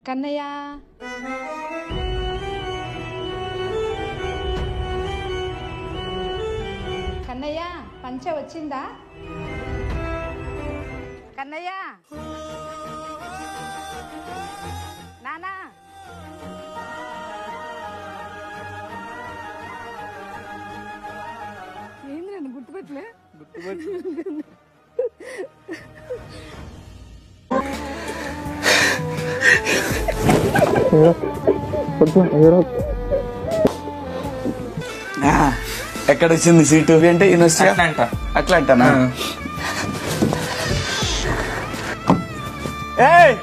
కన్నయ్య కన్నయ్య పంచ వచ్చిందా కన్నయ్య నానా ఏంది నన్ను గుర్తుపెట్టలే ఆ, ఎక్కడ వచ్చింది సీటు అంటే యూనివర్సిటీ అట్లాంటా. అట్లా అంటానా ఏయ్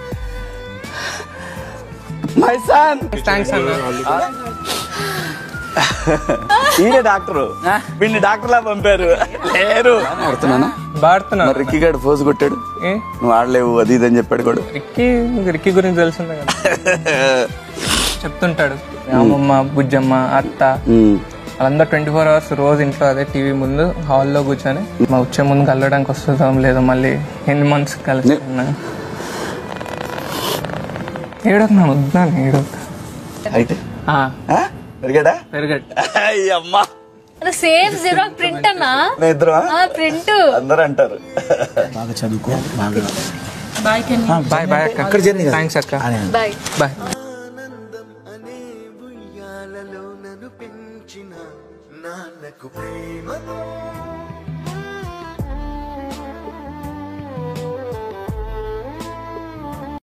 మై సన్ థ్యాంక్స్ అన్న ఈయన డాక్టరు వీడిని డాక్టర్ లా పంపారు లేరు ఆడుతున్నానా బాడుతున్నా మరి రిక్కి గారు ఫోజు కొట్టాడు ఏ నువ్వు ఆడలేవు అది ఇది అని చెప్పాడు కూడా రిక్కీ రిక్కీ గురించి తెలిసిందే కదా చెప్తుంటాడు అమ్మమ్మ బుజ్జమ్మ అత్త ఉమ్. వాళ్ళందరూ ట్వంటీ ఫోర్ అవర్స్ రోజు ఇంట్లో అదే టీవీ ముందు హాల్లో కూర్చొని మా వచ్చే ముందు కలవడానికి వస్తుందాం లేదో మళ్ళీ ఎన్ని మంత్స్ కలిసి ఏడొక నా వద్దాను ఏడొక అయితే ఆ? పెరిగాడా పెరగట్ అమ్మా సేమ్ జీరో ప్రింట్ అన్నా నేను ఇద్దరు ప్రింట్ అందరూ అంటారు బాగా చదువుకో బాగా బాయ్ కెన్ బాయ్ బాయ్ అక్క అక్కడ జర్నీ కదా. థ్యాంక్స్ అక్క బాయ్ బాయ్ అనే ఉయ్యాలలో నన్ను పెంచిన నాన్నకు ప్రేమతో